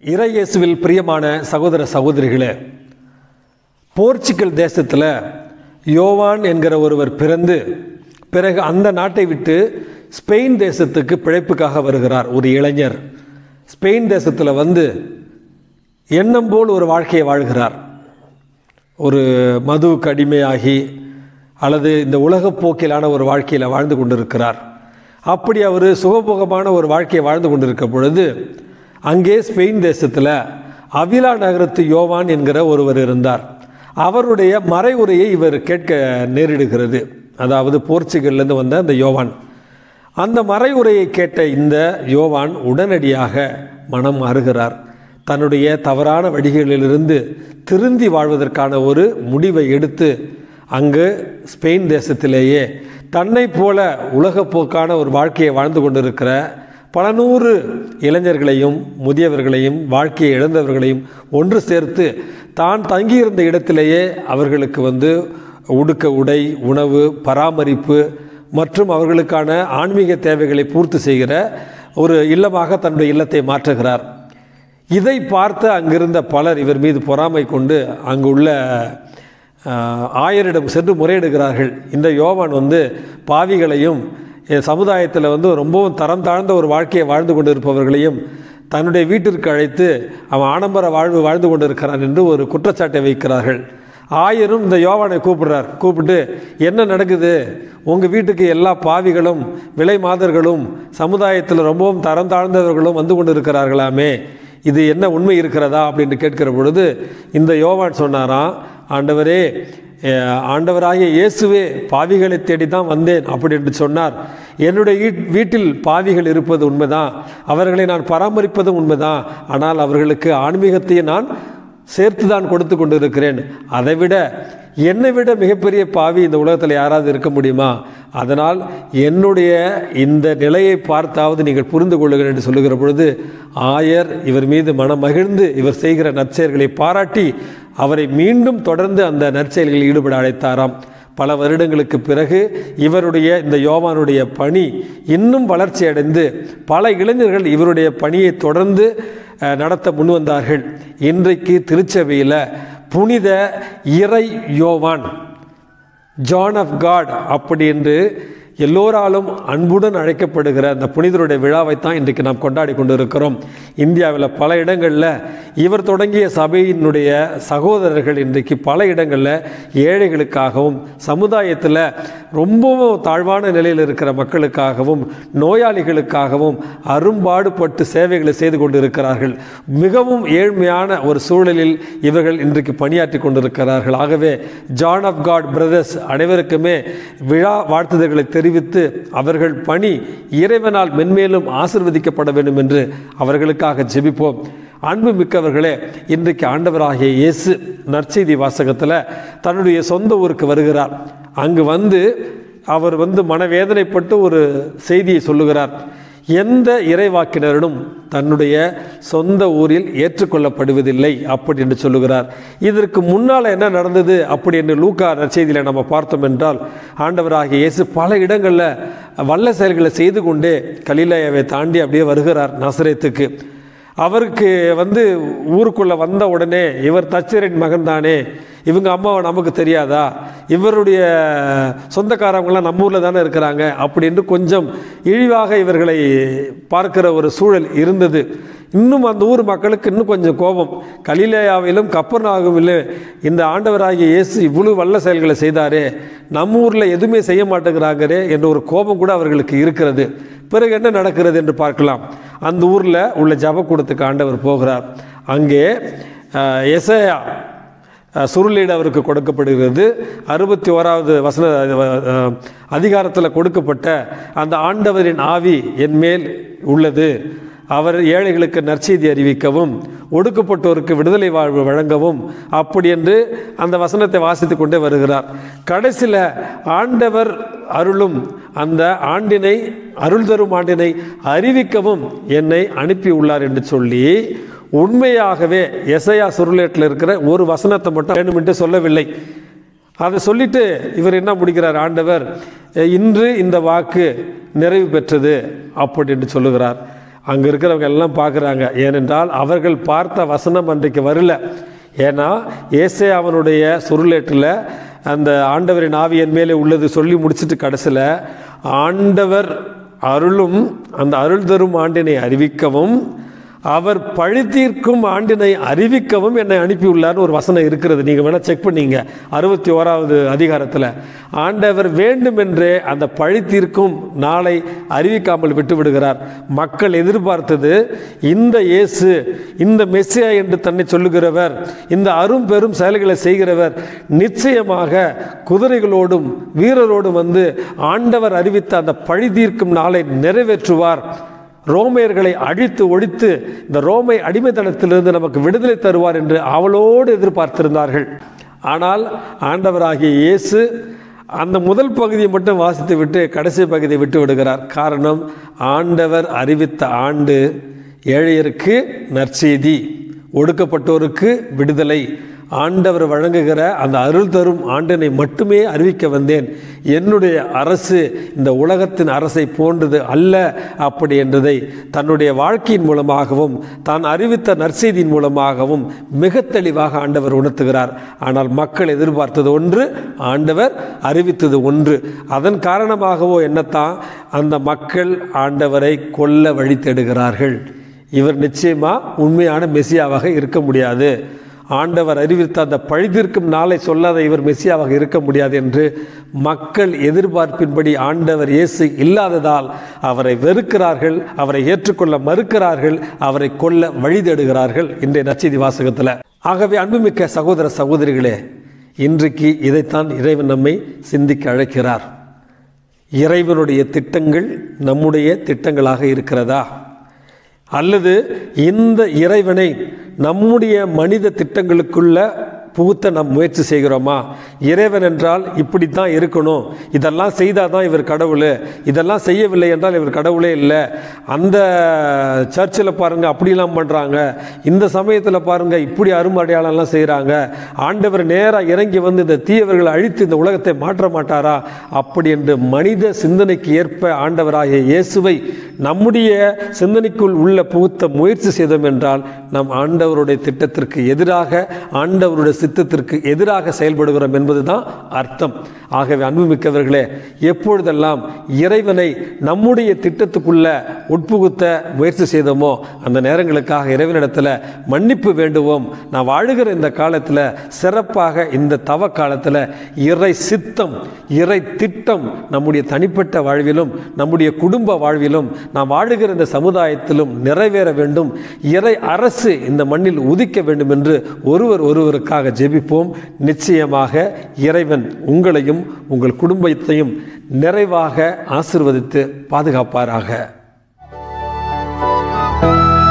இறையேசுவில் பிரியமான சகோதர சகோதரிகளே போர்ச்சுகல் தேசத்தில் யோவான் என்கிற ஒருவர் பிறந்து பிறகு அந்த நாட்டை விட்டு ஸ்பெயின் தேசத்துக்கு பிழைப்புக்காக வருகிறார் ஒரு இளைஞர் ஸ்பெயின் தேசத்தில் வந்து எண்ணம் போல் ஒரு வாழ்க்கையை வாழ்கிறார் ஒரு மதுவுக்கு அடிமையாகி அல்லது இந்த உலகப் போக்கிலான ஒரு வாழ்க்கையில் வாழ்ந்து கொண்டிருக்கிறார் அப்படி அவர் சுகபோகமான ஒரு வாழ்க்கையை வாழ்ந்து கொண்டிருக்க பொழுது அங்கே ஸ்பெயின் தேசத்தில் அவிலா நகரத்து யோவான் என்கிற ஒருவர் இருந்தார் அவருடைய மறைவுரையை இவர் கேட்க நேரிடுகிறது அதாவது போர்ச்சுகல்லேருந்து வந்த அந்த யோவான் அந்த மறைவுரையை கேட்ட இந்த யோவான் உடனடியாக மனம் மாறுகிறார் தன்னுடைய தவறான வழிகளிலிருந்து திருந்தி வாழ்வதற்கான ஒரு முடிவை எடுத்து அங்கு ஸ்பெயின் தேசத்திலேயே தன்னை போல உலகப்போக்கான ஒரு வாழ்க்கையை வாழ்ந்து கொண்டிருக்கிற பல நூறு இளைஞர்களையும் முதியவர்களையும் வாழ்க்கையை இழந்தவர்களையும் ஒன்று சேர்த்து தான் தங்கியிருந்த இடத்திலேயே அவர்களுக்கு வந்து உடுக்க உடை உணவு பராமரிப்பு மற்றும் அவர்களுக்கான ஆன்மீக தேவைகளை பூர்த்தி செய்கிற ஒரு இல்லமாக தன்னுடைய இல்லத்தை மாற்றுகிறார் இதை பார்த்து அங்கிருந்த பலர் இவர் மீது பொறாமை கொண்டு அங்கு உள்ள ஆயரிடம் சென்று முறையிடுகிறார்கள் இந்த யோவான் வந்து பாவிகளையும் சமுதாயத்தில் வந்து ரொம்பவும் தரம் தாழ்ந்த ஒரு வாழ்க்கையை வாழ்ந்து கொண்டிருப்பவர்களையும் தன்னுடைய வீட்டிற்கு அழைத்து அவன் ஆடம்பர வாழ்வு வாழ்ந்து கொண்டிருக்கிறான் என்று ஒரு குற்றச்சாட்டை வைக்கிறார்கள் ஆயரும் இந்த யோவானை கூப்பிடுறார் கூப்பிட்டு என்ன நடக்குது உங்கள் வீட்டுக்கு எல்லா பாவிகளும் விலை மாதர்களும் சமுதாயத்தில் ரொம்பவும் தரம் தாழ்ந்தவர்களும் வந்து கொண்டு இருக்கிறார்களாமே இது என்ன உண்மை இருக்கிறதா அப்படின்னு கேட்கிற பொழுது இந்த யோவான் சொன்னாராம் ஆண்டவரே ஆண்டவராகிய இயேசுவே பாவிகளை தேடி தான் வந்தேன் அப்படி என்று சொன்னார் என்னுடைய வீட்டில் பாவிகள் இருப்பது உண்மைதான் அவர்களை நான் பராமரிப்பதும் உண்மைதான் ஆனால் அவர்களுக்கு ஆன்மீகத்தையும் நான் சேர்த்து தான் கொடுத்து கொண்டு இருக்கிறேன் அதை விட என்னை விட மிகப்பெரிய பாவி இந்த உலகத்தில் யாராவது இருக்க முடியுமா அதனால் என்னுடைய இந்த நிலையை பார்த்தாவது நீங்கள் புரிந்து கொள்ளுங்கள் என்று சொல்லுகிற பொழுது ஆயர் இவர் மீது மனம் மகிழ்ந்து இவர் செய்கிற நற்செயல்களை பாராட்டி அவரை மீண்டும் தொடர்ந்து அந்த நற்செயல்களில் ஈடுபட அழைத்தாராம் பல வருடங்களுக்கு பிறகு இவருடைய இந்த யோவானுடைய பணி இன்னும் வளர்ச்சி அடைந்து பல இளைஞர்கள் இவருடைய பணியை தொடர்ந்து நடத்த முன்வந்தார்கள் இன்றைக்கு திருச்சபையில் புனித இறை யோவான் ஜான் ஆஃப் காட் அப்படி என்று எல்லோராலும் அன்புடன் அழைக்கப்படுகிற அந்த புனிதருடைய விழாவை தான் இன்றைக்கு நாம் கொண்டாடி கொண்டு இருக்கிறோம் இந்தியாவில் பல இடங்களில் இவர் தொடங்கிய சபையினுடைய சகோதரர்கள் இன்றைக்கு பல இடங்களில் ஏழைகளுக்காகவும் சமுதாயத்தில் ரொம்பவும் தாழ்வான நிலையில் இருக்கிற மக்களுக்காகவும் நோயாளிகளுக்காகவும் அரும்பாடுபட்டு சேவைகளை செய்து கொண்டு இருக்கிறார்கள் மிகவும் ஏழ்மையான ஒரு சூழலில் இவர்கள் இன்றைக்கு பணியாற்றி கொண்டிருக்கிறார்கள் ஆகவே ஜான் ஆஃப் காட் பிரதர்ஸ் அனைவருக்குமே விழா வாழ்த்துதல்களை தெரிவித்து அவர்கள் பணி இறைவனால் மென்மேலும் ஆசிர்வதிக்கப்பட வேண்டும் என்று அவர்களுக்காக ஜெபிப்போம் அன்பு மிக்கவர்களே இன்றைக்கு ஆண்டவராகிய இயேசு நற்செய்தி வாசகத்தில் தன்னுடைய சொந்த ஊருக்கு வருகிறார் அங்கு வந்து அவர் வந்து மனவேதனைப்பட்டு ஒரு செய்தியை சொல்லுகிறார் எந்த இறைவாக்கினரிடம் தன்னுடைய சொந்த ஊரில் ஏற்றுக்கொள்ளப்படுவதில்லை அப்படி என்று சொல்லுகிறார் இதற்கு முன்னால் என்ன நடந்தது அப்படி என்று லூக்கா நற்செய்தியில் நம்ம பார்த்தோம் என்றால் ஆண்டவராகிய இயேசு பல இடங்களில் வல்ல செயல்களை செய்து கொண்டே கலிலேயாவை தாண்டி அப்படியே வருகிறார் நசரேத்துக்கு அவருக்கு வந்து ஊருக்குள்ளே வந்த உடனே இவர் தச்சரின் மகன் தானே இவங்க அம்மாவை நமக்கு தெரியாதா இவருடைய சொந்தக்காரவங்களாம் நம்ம ஊரில் தானே இருக்கிறாங்க அப்படின்னு கொஞ்சம் இழிவாக இவர்களை பார்க்கிற ஒரு சூழல் இருந்தது இன்னும் அந்த ஊர் மக்களுக்கு இன்னும் கொஞ்சம் கோபம் கலிலேயாவிலும் கப்பர்நாகவிலும் இந்த ஆண்டவராகிய இயேசு இவ்வளவு வல்ல செயல்களை செய்தாரே நம்ம ஊரில் எதுவுமே செய்ய மாட்டேங்கிறாங்களே என்ற ஒரு கோபம் கூட அவர்களுக்கு இருக்கிறது பிறகு என்ன நடக்கிறது என்று பார்க்கலாம் அந்த ஊரில் உள்ள ஜபக்கூடத்துக்கு ஆண்டவர் போகிறார் அங்கே எசையா சுருளீடு அவருக்கு கொடுக்கப்படுகிறது அறுபத்தி ஓராவது வசன அதிகாரத்தில் கொடுக்கப்பட்ட அந்த ஆண்டவரின் ஆவி என் மேல் உள்ளது அவர் ஏழைகளுக்கு நற்செய்தி அறிவிக்கவும் ஒடுக்கப்பட்டோருக்கு விடுதலை வாழ்வு வழங்கவும் அப்படி என்று அந்த வசனத்தை வாசித்து கொண்டே வருகிறார் கடைசியில் ஆண்டவர் அருளும் அந்த ஆண்டினை அருள் தரும் ஆண்டினை அறிவிக்கவும் என்னை அனுப்பி உள்ளார் என்று சொல்லி உண்மையாகவே எசையா சுருளேட்டில் இருக்கிற ஒரு வசனத்தை மட்டும் வேணுமென்று சொல்லவில்லை அதை சொல்லிட்டு இவர் என்ன முடிக்கிறார் ஆண்டவர் இன்று இந்த வாக்கு நிறைவு பெற்றது அப்படி என்று சொல்லுகிறார் அங்கே இருக்கிறவங்க எல்லாம் பார்க்குறாங்க ஏனென்றால் அவர்கள் பார்த்த வசனம் அன்றைக்கு வரல ஏன்னா ஏசே அவனுடைய சுருளேட்டில் அந்த ஆண்டவரின் ஆவி என் மேலே உள்ளது சொல்லி முடிச்சிட்டு கடைசியில் ஆண்டவர் அருளும் அந்த அருள் தரும் ஆண்டினை அறிவிக்கவும் அவர் பழி தீர்க்கும் ஆண்டினை அறிவிக்கவும் என்னை அனுப்பியுள்ளார்னு ஒரு வசனம் இருக்கிறது நீங்கள் வேணால் செக் பண்ணீங்க அறுபத்தி ஓராவது அதிகாரத்தில் ஆண்டவர் வேண்டுமென்றே அந்த பழி தீர்க்கும் நாளை அறிவிக்காமல் விட்டு விடுகிறார் மக்கள் எதிர்பார்த்தது இந்த இயேசு இந்த மெஸ்ஸியா என்று தன்னை சொல்லுகிறவர் இந்த அரும் பெரும் செயல்களை செய்கிறவர் நிச்சயமாக குதிரைகளோடும் வீரரோடும் வந்து ஆண்டவர் அறிவித்த அந்த பழி தீர்க்கும் நாளை நிறைவேற்றுவார் ரோமையர்களை அழித்து ஒழித்து இந்த ரோமை அடிமைத்தனத்திலிருந்து நமக்கு விடுதலை தருவார் என்று அவளோடு எதிர்பார்த்திருந்தார்கள் ஆனால் ஆண்டவராகிய இயேசு அந்த முதல் பகுதியை மட்டும் வாசித்து விட்டு கடைசி பகுதியை விட்டு விடுகிறார் காரணம் ஆண்டவர் அறிவித்த ஆண்டு ஏழையருக்கு நற்செய்தி ஒடுக்கப்பட்டோருக்கு விடுதலை ஆண்டவர் வழங்குகிற அந்த அருள் தரும் ஆண்டினை மட்டுமே அறிவிக்க வந்தேன் என்னுடைய அரசு இந்த உலகத்தின் அரசை போன்றது அல்ல அப்படி என்றதை தன்னுடைய வாழ்க்கையின் மூலமாகவும் தான் அறிவித்த நற்செய்தியின் மூலமாகவும் மிக தெளிவாக ஆண்டவர் உணர்த்துகிறார் ஆனால் மக்கள் எதிர்பார்த்தது ஒன்று ஆண்டவர் அறிவித்தது ஒன்று அதன் காரணமாகவோ என்னத்தான் அந்த மக்கள் ஆண்டவரை கொல்ல வழி தேடுகிறார்கள் இவர் நிச்சயமா உண்மையான மெசியாவாக இருக்க முடியாது ஆண்டவர் அறிவித்த அந்த பழிதீர்க்கும் நாளை சொல்லாத இவர் மெஸ்ஸியாவாக இருக்க முடியாது என்று மக்கள் எதிர்பார்ப்பின்படி ஆண்டவர் இயேசு இல்லாததால் அவரை வெறுக்கிறார்கள் அவரை ஏற்றுக்கொள்ள மறுக்கிறார்கள் அவரை கொல்ல வழி தேடுகிறார்கள் இன்றைய நச்செய்தி வாசகத்தில் ஆகவே அன்புமிக்க சகோதர சகோதரிகளே இன்றைக்கு இதைத்தான் இறைவன் நம்மை சிந்திக்க அழைக்கிறார் இறைவனுடைய திட்டங்கள் நம்முடைய திட்டங்களாக இருக்கிறதா அல்லது இந்த இறைவனை நம்முடைய மனித திட்டங்களுக்குள்ள புகுத்த நாம் முயற்சி செய்கிறோமா இறைவன் என்றால் இப்படி தான் இருக்கணும் இதெல்லாம் செய்தால் தான் இவர் கடவுள் இதெல்லாம் செய்யவில்லை என்றால் இவர் கடவுளே இல்லை அந்த சர்ச்சில் பாருங்கள் அப்படிலாம் பண்ணுறாங்க இந்த சமயத்தில் பாருங்கள் இப்படி அருமடையாளம்லாம் செய்கிறாங்க ஆண்டவர் நேராக இறங்கி வந்து இந்த தீயவர்களை அழித்து இந்த உலகத்தை மாற்ற மாட்டாரா அப்படி என்று மனித சிந்தனைக்கு ஏற்ப ஆண்டவராகிய இயேசுவை நம்முடைய சிந்தனைக்குள் உள்ள புகுத்த முயற்சி செய்தோம் என்றால் நம் ஆண்டவருடைய திட்டத்திற்கு எதிராக ஆண்டவருடைய சித்தத்திற்கு எதிராக செயல்படுகிறோம் என்பதுதான் அர்த்தம் ஆகவே அன்புமிக்கவர்களே எப்பொழுதெல்லாம் இறைவனை நம்முடைய திட்டத்துக்குள்ள உட்புகுத்த முயற்சி செய்தோமோ அந்த நேரங்களுக்காக இறைவனிடத்தில் மன்னிப்பு வேண்டுவோம் நான் வாழுகிற இந்த காலத்தில் சிறப்பாக இந்த தவ காலத்தில் இறை சித்தம் இறை திட்டம் நம்முடைய தனிப்பட்ட வாழ்விலும் நம்முடைய குடும்ப வாழ்விலும் நாம் வாழுகிற இந்த சமுதாயத்திலும் நிறைவேற வேண்டும் இறை அரசு இந்த மண்ணில் உதிக்க வேண்டும் என்று ஒருவர் ஒருவருக்காக ஜெபிப்போம் நிச்சயமாக இறைவன் உங்களையும் உங்கள் குடும்பத்தையும் நிறைவாக ஆசிர்வதித்து பாதுகாப்பாராக